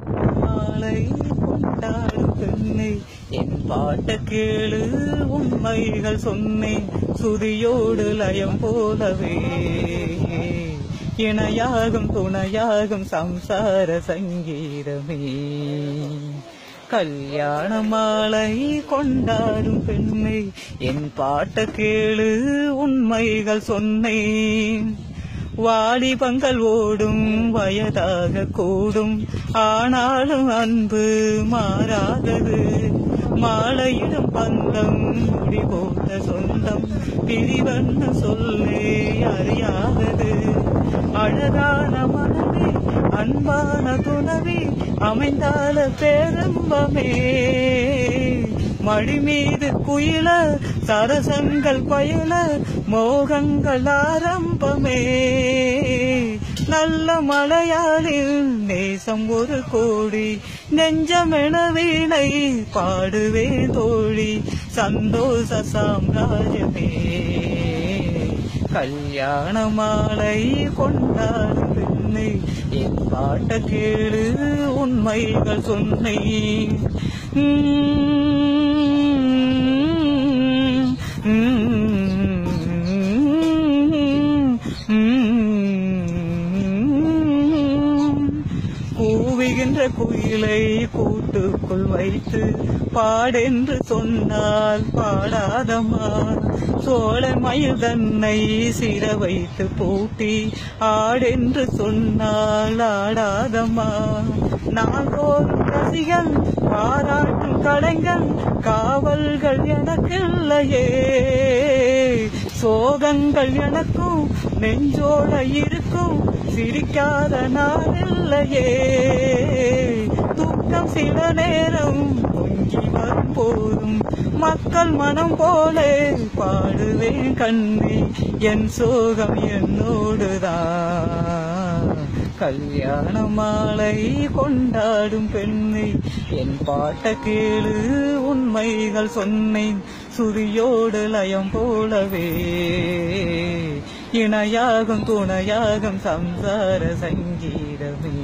மாலை கொண்டாடும் பெண்ணை என் பாட்ட கேளு உண்மைகள் சொன்னேன் சுதியோடு லயம் போலவே இணையாகும் துணையாகும் சம்சார சங்கீதமே கல்யாண மாலை கொண்டாடும் பெண்ணை என் பாட்ட கேளு உண்மைகள் சொன்னேன் வாலிபங்கள் ஓடும் வயதாக கூடும் ஆனாலும் அன்பு மாறாதது மாலையிடும் பந்தம் முடிபோட்ட சொந்தம் பிரிவன்னு சொல்லே அறியாதது அழகான மனமே அன்பான துணவி அமைந்தால பேரம்பமே மடி மீது குயில சரசங்கள் பயில மோகங்கள் ஆரம்பமே நல்ல மலையாளில் நேசம் ஒரு கோடி நெஞ்சமென வீணை பாடுவே தோழி சந்தோஷ சாம்ராஜ்யமே கல்யாண மாலை கொண்டாடும் பெண்ணை என் பாட்ட கேளு உண்மைகள் சொன்னேன் கூவுகின்ற குயிலை கூட்டுக்குள் வைத்து பாடென்று சொன்னால் பாடாதம்மா சோழ மயில் தன்னை சிற வைத்து பூட்டி ஆடென்று சொன்னால் ஆடாதம்மா நாள்தோறும் ரசிகன் பாராட்டும் கலைஞன் காவல்கள் எனக்கில்லையே சோகங்கள் எனக்கும் நெஞ்சோட இருக்கும் சிரிக்காத நாளில்லையே தூக்கம் சில நேரம் பொங்கி வரும் போதும் மக்கள் மனம் போல பாடுவேன் கண்ணே என் சோகம் என்னோடுதான் கல்யாண மாலை கொண்டாடும் பெண்ணை என் பாட்ட கேளு உண்மைகள் சொன்னேன் சுரியோடு லயம் போலவே இணையாகும் துணையாகும் சம்சார சங்கீதமே